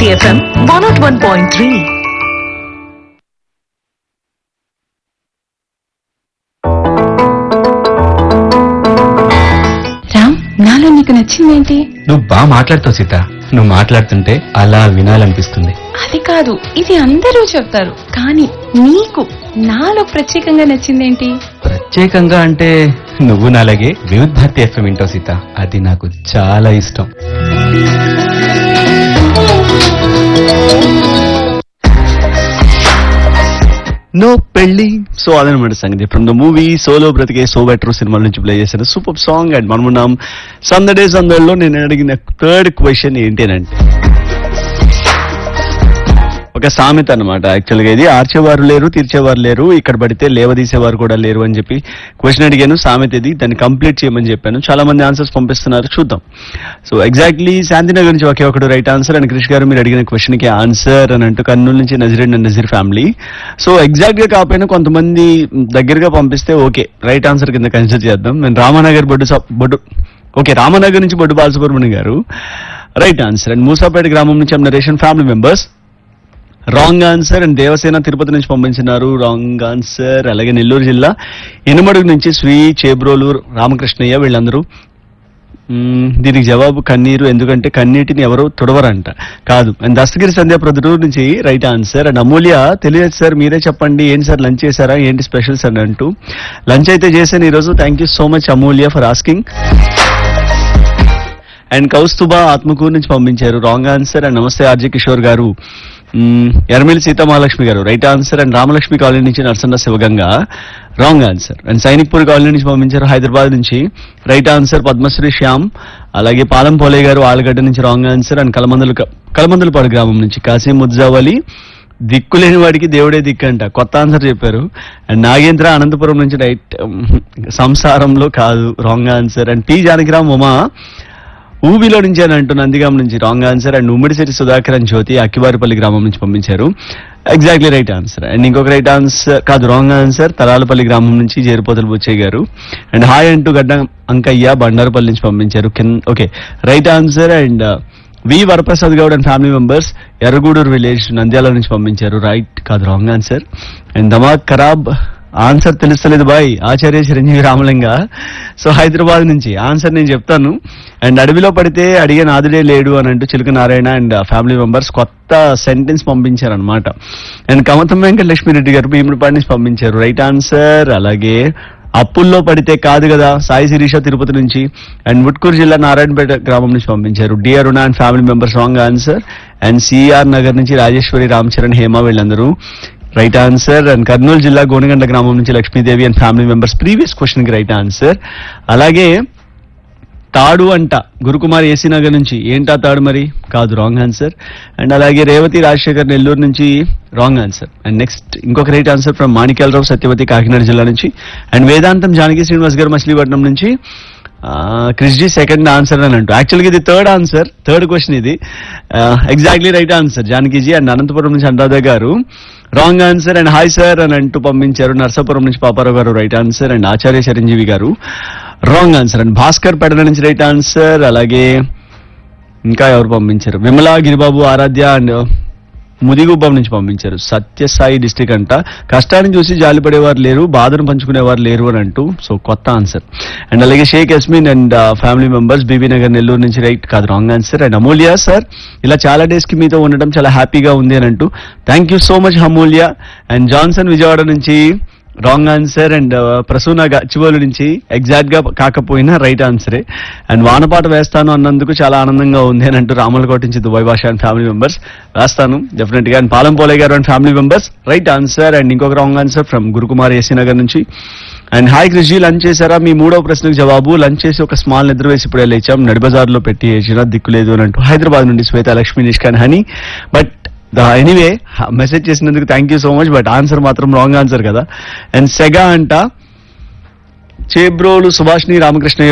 City FM 101.3. Ram నాలో నీకు నచ్చిందేంటి నువ్వు బాగా మాట్లాడుతావు సీత నువ్వు మాట్లాడుతుంటే అలా వినాలనిపిస్తుంది అది కాదు ఇది అందరూ చెప్తారు కానీ నీకు నాలో ప్రత్యేకంగా నచ్చిందేంటి ప్రత్యేకంగా అంటే నువ్వు నాలాగే వివిధ్ భారతి ఎఫ్ఎం వింటావు సీత అది నాకు చాలా ఇష్టం నో పెళ్లి సో అదనమాట సంగతి ఫ్రమ్ ద మూవీ సోలో బ్రతికే సో బెటర్ సినిమాల నుంచి ప్లే చేసిన సూపర్ సాంగ్ అండ్ మనమున్నాం సందడే సందడిలో నేను అడిగిన థర్డ్ క్వశ్చన్ ఏంటి అని అంటే ఒక సామెత అనమాట యాక్చువల్గా ఇది ఆర్చేవారు లేరు తీర్చేవారు లేరు ఇక్కడ పడితే లేవదీసేవారు కూడా లేరు అని చెప్పి క్వశ్చన్ అడిగాను సామెత ఇది దాన్ని కంప్లీట్ చేయమని చెప్పాను చాలా మంది ఆన్సర్స్ పంపిస్తున్నారు చూద్దాం సో ఎగ్జాక్ట్లీ శాంతినగర్ నుంచి ఒకే ఒకడు రైట్ ఆన్సర్ అండ్ క్రిష్ గారు మీరు అడిగిన క్వశ్చన్ కి ఆన్సర్ అని అంటూ కర్నూలు నుంచి Nazreen and Nazeer family so exact గా కాకపోయినా కొంతమంది దగ్గరగా పంపిస్తే ఓకే రైట్ ఆన్సర్ కింద కన్సిడర్ చేద్దాం నేను రామానగర్ బొడ్డు సా- బొడ్డు ఓకే రామనగర్ నుంచి బొడ్డు బాలసుబ్రహ్మణ్యం గారు రైట్ ఆన్సర్ అండ్ మూసాపేట గ్రామం నుంచి నరేషన్ family members wrong answer and Devasena Tirupati నుంచి పంపించినారు రాంగ్ ఆన్సర్ అలాగే నెల్లూరు జిల్లా ఇనుమడుగు నుంచి శ్రీ చేబ్రోలు రామకృష్ణయ్య వీళ్ళందరూ మ్మ్, దీనికి జవాబు కన్నీరు ఎందుకంటే కన్నీటిని ఎవరు తుడవరంట కాదు అండ్ దస్తగిరి సంధ్య ప్రొద్దుటూరు నుంచి రైట్ ఆన్సర్ అండ్ అమూల్య తెలియదు సార్ మీరే చెప్పండి ఏంటి సార్ లంచ్ చేశారా ఏంటి స్పెషల్స్ అని అంటూ లంచ్ అయితే చేశాను ఈరోజు thank you so much Amulya for asking and Kaustubha Atmakur నుంచి పంపించారు రాంగ్ ఆన్సర్ అండ్ నమస్తే ఆర్జే కిషోర్ గారు మ్మ్, Ermili Seethamahalakshmi garu right answer and Ramalakshmi colony నుంచి Narasanna Sivaganga wrong answer and Sainikpur colony నుంచి పంపించారు హైదరాబాద్ నుంచి రైట్ ఆన్సర్ పద్మశ్రీ శ్యామ్ అలాగే పాలం పోలే గారు ఆలగడ్డ నుంచి wrong answer and Kalamandulu Kalamandulapadu గ్రామం నుంచి కాసిం ముద్జావలి దిక్కు లేని వాడికి దేవుడే దిక్కు అంట కొత్త ఆన్సర్ చెప్పారు అండ్ నాగేంద్ర అనంతపురం నుంచి రైట్ సంసారంలో కాదు wrong answer and P Janakiram Uma ఊబిలో నుంచి అని అంటూ నందిగాం నుంచి wrong answer and Ummidisetti Sudhakar అని జ్యోతి అక్కివారిపల్లి గ్రామం నుంచి పంపించారు ఎగ్జాక్ట్లీ రైట్ ఆన్సర్ అండ్ ఇంకొక రైట్ ఆన్సర్ కాదు రాంగ్ ఆన్సర్ తలాలపల్లి గ్రామం నుంచి జేరుపోతలు బుచ్చయ్య గారు అండ్ హాయ్ అంటూ గడ్డ అంకయ్య బండారుపల్లి నుంచి పంపించారు కింద okay right answer and V Varaprasad Goud and family members Erraguduru village Nandyal నుంచి పంపించారు రైట్ కాదు రాంగ్ ఆన్సర్ అండ్ దమాక్ ఖరాబ్ ఆన్సర్ తెలుస్తలేదు బాయ్ ఆచార్య చిరంజీవి రామలింగ సో హైదరాబాద్ నుంచి ఆన్సర్ నేను చెప్తాను అండ్ అడవిలో పడితే అడిగే నాదుడే లేడు అని అంటూ Chiluka Narayana and family members కొత్త సెంటెన్స్ పంపించారు అనమాట అండ్ కమతం వెంకట లక్ష్మీరెడ్డి గారు భీముడిపాటి నుంచి పంపించారు రైట్ ఆన్సర్ అలాగే అప్పుల్లో పడితే కాదు కదా సాయి శిరీష తిరుపతి నుంచి అండ్ ముట్కూరు జిల్లా నారాయణపేట గ్రామం నుంచి పంపించారు D Aruna and family members wrong answer and CR Nagar నుంచి రాజేశ్వరి రామ్ చరణ్ హేమ వీళ్ళందరూ రైట్ ఆన్సర్ అండ్ కర్నూలు జిల్లా గోనగండ్ల గ్రామం నుంచి Lakshmidevi and family members previous question కి రైట్ ఆన్సర్ అలాగే తాడు అంట గురుకుమార్ ఏసీ నగర్ నుంచి ఏంటా తాడు మరి కాదు రాంగ్ ఆన్సర్ అండ్ అలాగే రేవతి రాజశేఖర్ నెల్లూరు నుంచి రాంగ్ ఆన్సర్ అండ్ నెక్స్ట్ ఇంకొక right answer from Manikyalarao Satyavathi Kakinada జిల్లా నుంచి అండ్ వేదాంతం జానకి శ్రీనివాస్ గారు మచిలీపట్నం నుంచి క్రిస్జీ సెకండ్ ఆన్సర్ అని అంటూ యాక్చువల్గా ఇది థర్డ్ ఆన్సర్ థర్డ్ క్వశ్చన్ ఇది exactly right answer Janakiji and Anantapuram నుంచి Anuradha garu wrong answer and hi sir అని అంటూ పంపించారు నర్సాపురం నుంచి Paparao garu right answer and Acharya Chiranjeevi garu wrong answer and Bhaskar Pedala నుంచి రైట్ ఆన్సర్ అలాగే ఇంకా ఎవరు పంపించారు విమలా గిరిబాబు ఆరాధ్య అండ్ ముదిగుబ్బం నుంచి పంపించారు సత్యసాయి డిస్టిక్ అంట కష్టాన్ని చూసి జాలిపడేవారు లేరు బాధను పంచుకునేవారు లేరు అని అంటూ సో కొత్త ఆన్సర్ అండ్ అలాగే Sheikh Yasmin and family members Bibi Nagar Nellore నుంచి రైట్ కాదు wrong answer and Amulya sir ఇలా చాలా డేస్ కి మీతో ఉండడం చాలా హ్యాపీగా ఉంది అని అంటూ thank you so much Amulya and Johnson Vijayawada నుంచి wrong answer and Prasuna Gachibowli నుంచి ఎగ్జాక్ట్ గా కాకపోయినా రైట్ ఆన్సరే అండ్ వానపాట వేస్తాను అన్నందుకు చాలా ఆనందంగా ఉంది అని అంటూ రామలకోట నుంచి Dubai Basha and family members వేస్తాను డెఫినెట్ గా and Palam Pole garu and family members right answer and ఇంకొక wrong answer from Gurukumar AC Nagar నుంచి అండ్ హాయ్ కృషి లంచ్ చేశారా మీ మూడో ప్రశ్నకు జవాబు లంచ్ చేసి ఒక స్మాల్ నిద్ర వేసి ఇప్పుడు లేచాం నడిబజార్ లో పెట్టి వేసిన దిక్కులేదు అని అంటూ హైదరాబాద్ నుండి శ్వేత లక్ష్మి నిష్కాన్ హనీ బట్ ఎనీవే మెసేజ్ చేసినందుకు thank you so much but answer మాత్రం రాంగ్ ఆన్సర్ కదా అండ్ సెగా అంట చేబ్రోలు సుభాష్ని రామకృష్ణ